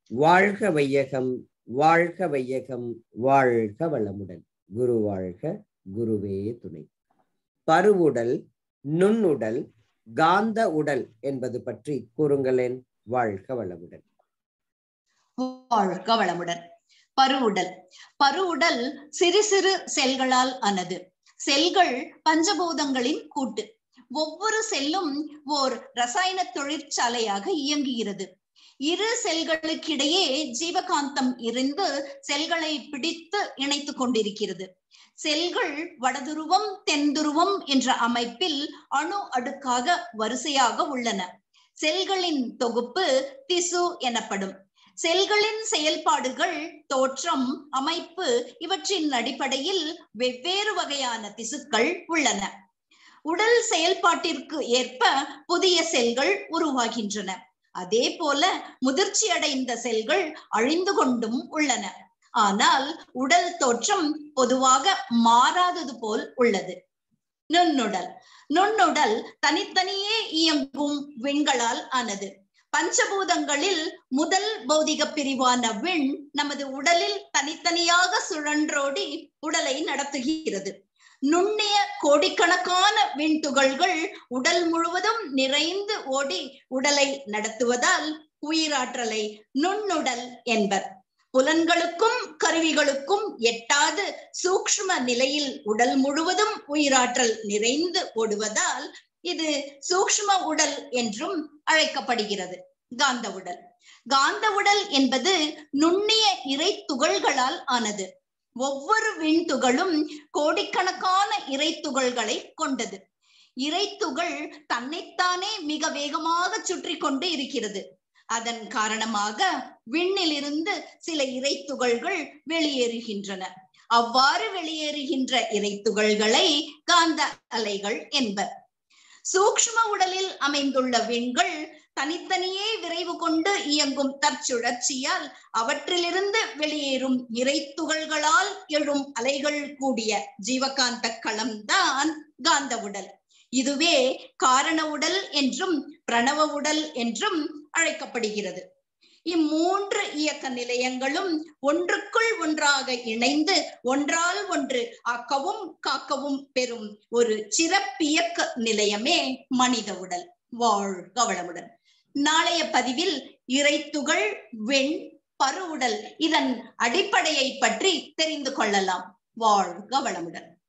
வாழ்க வையகம் வாழ்க வையகம் வாழ்க வளமுடன் குரு வாழ்க குருவே துணை பருவுடல் நுண்ணுடல் காந்த உடல் என்பது பற்றி கூறுங்களேன் வாழ்க வளமுடன் வாழ்க வளமுடன் பருவுடல் பருவுடல் சிறு சிறு செல்களால் ஆனது செல்கள் பஞ்சபூதங்களின் கூட்டு ஒவ்வொரு செல்லும் ஓர் ரசாயன தொழிற்சாலையாக இயங்குகிறது இரு செல்களுக்கிடையே ஜீவகாந்தம் இருந்து செல்களை பிடித்து இணைத்துக் கொண்டிருக்கிறது செல்கள் வடதுருவம் தென்துருவம் என்ற அமைப்பில் அணு அடுக்காக வரிசையாக உள்ளன செல்களின் தொகுப்பு திசு எனப்படும் செல்களின் செயல்பாடுகள் தோற்றம் அமைப்பு இவற்றின் அடிப்படையில் வெவ்வேறு வகையான திசுக்கள் உள்ளன உடல் செயல்பாட்டிற்கு ஏற்ப புதிய செல்கள் உருவாகின்றன அதே போல முதிர்ச்சி அடைந்த செல்கள் அழிந்து கொண்டும் உள்ளன ஆனால் உடல் தோற்றம் பொதுவாக மாறாதது போல் உள்ளது நுண்ணுடல் நுண்ணுடல் தனித்தனியே இயங்கும் விண்களால் ஆனது பஞ்சபூதங்களில் முதல் பௌதிக பிரிவான விண் நமது உடலில் தனித்தனியாக சுழன்றோடி உடலை நடத்துகிறது நுண்ணிய கோடிக்கணக்கான விண்துகள்கள் உடல் முழுவதும் நிறைந்து ஓடி உடலை நடத்துவதால் உயிராற்றலை நுண்ணுடல் என்பர் புலன்களுக்கும் கருவிகளுக்கும் எட்டாது சூக்ஷ்ம நிலையில் உடல் முழுவதும் உயிராற்றல் நிறைந்து ஓடுவதால் இது சூக்ஷ்ம உடல் என்றும் அழைக்கப்படுகிறது காந்த உடல் காந்த உடல் என்பது நுண்ணிய இறை துகள்களால் ஆனது ஒவ்வொரு விண்துகளும் கோடிக்கணக்கான இறை துகள்களை கொண்டது இறைத்துகள் தன்னைத்தானே மிக வேகமாக சுற்றி கொண்டு இருக்கிறது அதன் காரணமாக விண்ணிலிருந்து சில இறைத்துகள்கள் வெளியேறுகின்றன அவ்வாறு வெளியேறுகின்ற இறைத்துகள்களை காந்த அலைகள் என்பர் சூக்ஷ்ம உடலில் அமைந்துள்ள விண்கள் தனித்தனியே விரைவு கொண்டு இயங்கும் தற்சுழற்சியால் அவற்றிலிருந்து வெளியேறும் இறைத்துகள்களால் எழும் அலைகள் கூடிய ஜீவகாந்த களம்தான் காந்த உடல் இதுவே காரண உடல் என்றும் பிரணவ உடல் என்றும் அழைக்கப்படுகிறது இம்மூன்று இயக்க நிலையங்களும் ஒன்றுக்குள் ஒன்றாக இணைந்து ஒன்றால் ஒன்று ஆக்கவும் காக்கவும் பெறும் ஒரு சிறப்பியக்க நிலையமே மனித உடல் வாழ்க வளமுடன் நாளைய பதிவில் இறைத்துகள் வெண் பருவுடல் இதன் அடிப்படையை பற்றி தெரிந்து கொள்ளலாம் வாழ்க வளமுடன்